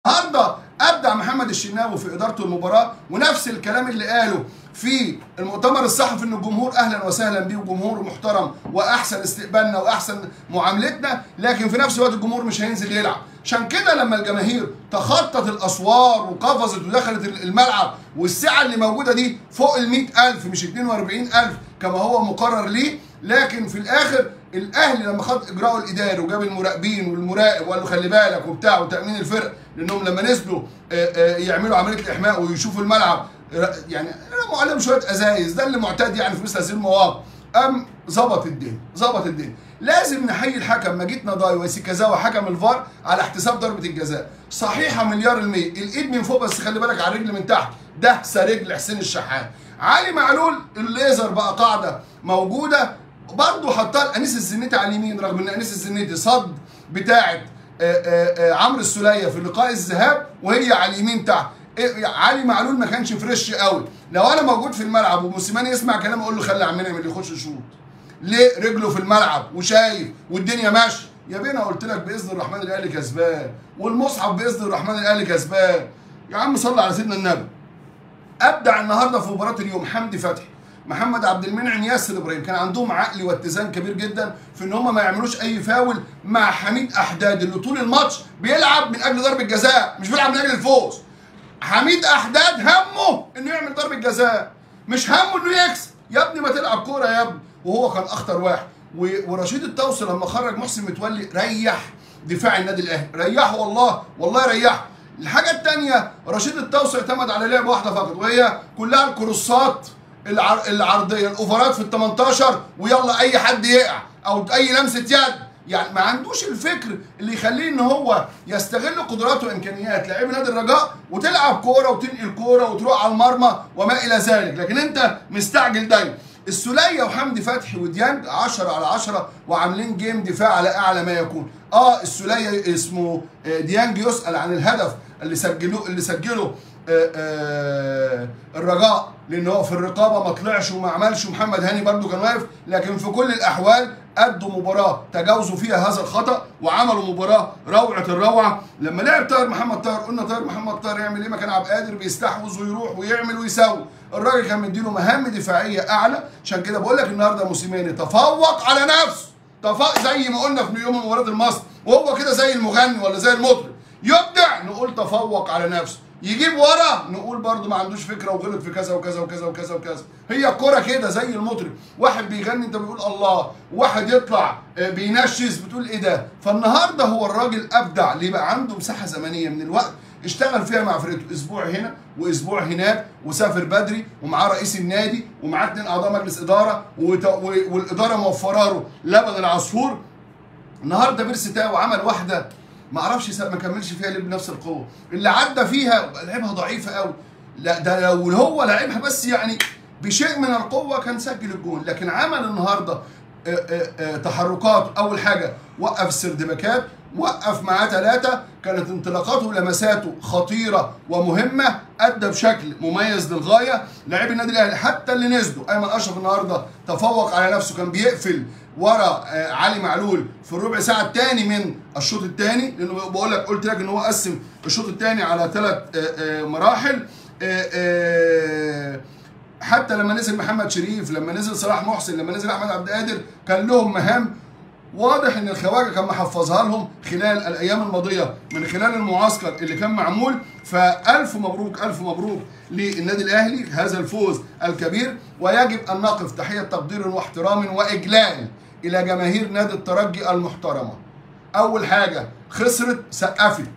النهارده ابدع محمد الشناوي في ادارته المباراه ونفس الكلام اللي قاله في المؤتمر الصحفي ان الجمهور اهلا وسهلا بيه وجمهور محترم واحسن استقبالنا واحسن معاملتنا لكن في نفس الوقت الجمهور مش هينزل يلعب عشان كده لما الجماهير تخطت الاسوار وقفزت ودخلت الملعب والسعه اللي موجوده دي فوق ال 100000 مش 42000 كما هو مقرر ليه لكن في الاخر الاهلي لما خد اجراءه الاداري وجاب المراقبين والمراقب وقال له خلي بالك وبتاع وتامين الفرق لانهم لما نزلوا آه، آه، يعملوا عمليه الاحماء ويشوفوا الملعب آه، يعني رموا عليهم شويه ازايز ده اللي معتاد يعني في مثل هذه المواقف قام ظبط الدنيا ظبط الدنيا لازم نحيي الحكم مجيد نضاي وسيكازاوا حكم الفار على احتساب ضربه الجزاء صحيحه مليار المية الايد من فوق بس خلي بالك على الرجل من تحت دهسه رجل حسين الشحات علي معلول الليزر بقى قاعده موجوده برضه حطها انيس الزنيتي على اليمين رغم ان انيس الزنيتي صد بتاعه آه، آه، آه، عمرو السوليه في لقاء الذهاب وهي على اليمين تحت إيه، علي معلول ما كانش فريش قوي لو انا موجود في الملعب وموسيماني يسمع كلام اقول له خلي عمنا اللي يخش يشوط ليه رجله في الملعب وشايف والدنيا ماشيه يا بينا قلت لك باذن الرحمن الاهلي كسبان والمصحف باذن الرحمن الاهلي كسبان يا عم صل على سيدنا النبي ابدع النهارده في مباراه اليوم حمدي فتحي محمد عبد المنعم ياسر ابراهيم كان عندهم عقل واتزان كبير جدا في ان هم ما يعملوش اي فاول مع حميد احداد اللي طول الماتش بيلعب من اجل ضربه جزاء مش بيلعب من اجل الفوز حميد احداد همه انه يعمل ضربه جزاء مش همه انه يكسب يا ابني ما تلعب كوره يا ابني وهو كان اخطر واحد و- ورشيد التوصي لما خرج محسن متولي ريح دفاع النادي الاهلي ريحه والله والله ريحه الحاجه الثانيه رشيد التوصي اعتمد على لعبه واحده فقط وهي كلها الكروسات العر... العرضيه الاوفرات في ال 18 ويلا اي حد يقع او اي لمسه يد يعني ما عندوش الفكر اللي يخليه ان هو يستغل قدراته وامكانيات لاعبي نادي الرجاء وتلعب كوره وتنقل كوره وتروح على المرمى وما الى ذلك لكن انت مستعجل دايما السوليه وحمدي فتحي وديانج 10 على 10 وعاملين جيم دفاع على اعلى ما يكون اه السوليه اسمه آه، ديانج يسال عن الهدف اللي سجلوه اللي سجله آه، آه، الرجاء لان هو في الرقابه ما طلعش وما عملش ومحمد هاني برده كان واقف لكن في كل الاحوال ادوا مباراه تجاوزوا فيها هذا الخطا وعملوا مباراه روعه الروعه لما لعب طاهر محمد طاهر قلنا طاهر محمد طاهر يعمل ايه ما كان عبد القادر بيستحوذ ويروح ويعمل ويسوي الراجل كان مديله مهام دفاعيه اعلى عشان كده بقول لك النهارده موسيماني تفوق على نفسه تفوق زي ما قلنا في يوم مباراه المصري وهو كده زي المغني ولا زي المطرب يبدع نقول تفوق على نفسه يجيب ورا نقول برضه ما عندوش فكره وغلط في كذا وكذا وكذا وكذا وكذا هي الكوره كده زي المطرب واحد بيغني انت بتقول الله واحد يطلع آه، بينشز بتقول ايه ده فالنهارده هو الراجل ابدع ليه بقى عنده مساحه زمنيه من الوقت اشتغل فيها مع فرقته اسبوع هنا واسبوع هناك وسافر بدري ومعاه رئيس النادي ومعاه اتنين اعضاء مجلس اداره وت- و- والاداره موفره له لبن العصفور النهارده بيرسي تاو عمل واحده ما اعرفش سا- ما كملش فيها ليه بنفس القوه اللي عدى فيها لعبها ضعيفه قوي لا ده لو هو لعبها بس يعني بشيء من القوه كان سجل الجول لكن عمل النهارده آه، آه، آه، تحركات اول حاجه وقف السردباكات وقف معاه ثلاثه كانت انطلاقاته ولمساته خطيره ومهمه ادى بشكل مميز للغايه لاعبي النادي الاهلي حتى اللي نزلوا ايمن اشرف النهارده تفوق على نفسه كان بيقفل ورا آه، علي معلول في الربع ساعه الثاني من الشوط الثاني لانه بقول لك قلت لك ان هو قسم الشوط الثاني على ثلاث مراحل آه، آه، حتى لما نزل محمد شريف لما نزل صلاح محسن لما نزل احمد عبد القادر كان لهم مهام واضح ان الخواجه كان محفظها لهم خلال الايام الماضيه من خلال المعسكر اللي كان معمول فالف مبروك الف مبروك للنادي الاهلي هذا الفوز الكبير ويجب ان نقف تحيه تقدير واحترام واجلال الى جماهير نادي الترجي المحترمه اول حاجه خسرت سقفت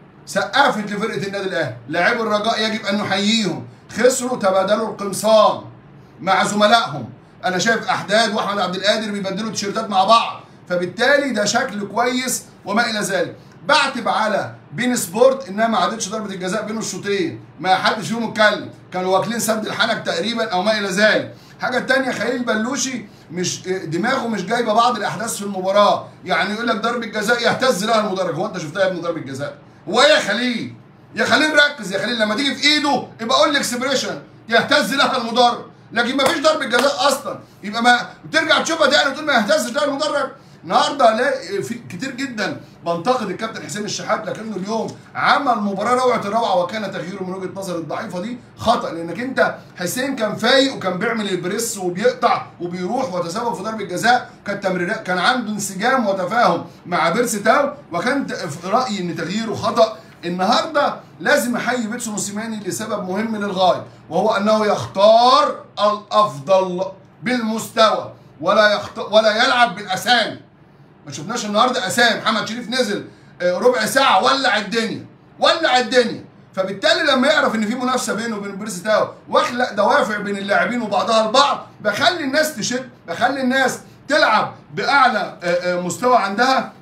سقفت لفرقه النادي الاهلي لاعبي الرجاء يجب ان نحييهم خسروا تبادلوا القمصان مع زملائهم انا شايف احداد واحمد عبد القادر بيبدلوا تيشيرتات مع بعض فبالتالي ده شكل كويس وما الى ذلك بعتب على بين سبورت انها ما عادتش ضربه الجزاء بين الشوطين ما حدش فيهم اتكلم كانوا واكلين سد الحنك تقريبا او ما الى ذلك حاجه تانية خليل بلوشي مش دماغه مش جايبه بعض الاحداث في المباراه يعني يقول لك ضربه جزاء يهتز لها المدرج هو انت شفتها يا ابني ضربه جزاء هو ايه يا خليل يا خليل ركز يا خليل لما تيجي في ايده يبقى قول لي اكسبريشن يهتز لها المدرب لكن ما فيش ضربه جزاء اصلا يبقى ما ترجع تشوفها تاني وتقول ما يهتزش لها المدرب النهارده الاقي في كتير جدا بنتقد الكابتن حسين الشحات لكنه اليوم عمل مباراه روعه الروعه وكان تغييره من وجهه نظر الضعيفه دي خطا لانك انت حسين كان فايق وكان بيعمل البريس وبيقطع وبيروح وتسبب في ضربه جزاء كانت تمريرات كان عنده انسجام وتفاهم مع بيرسي تاو وكان في رايي ان تغييره خطا النهارده لازم احيي بيتسو موسيماني لسبب مهم للغايه وهو انه يختار الافضل بالمستوى ولا يخت... ولا يلعب بالاسامي ما شفناش النهارده اسامي محمد شريف نزل آه، ربع ساعه ولع الدنيا ولع الدنيا فبالتالي لما يعرف ان في منافسه بينه وبين بيرسي تاو واخلق دوافع بين اللاعبين وبعضها البعض بخلي الناس تشد بخلي الناس تلعب باعلى آه، آه، مستوى عندها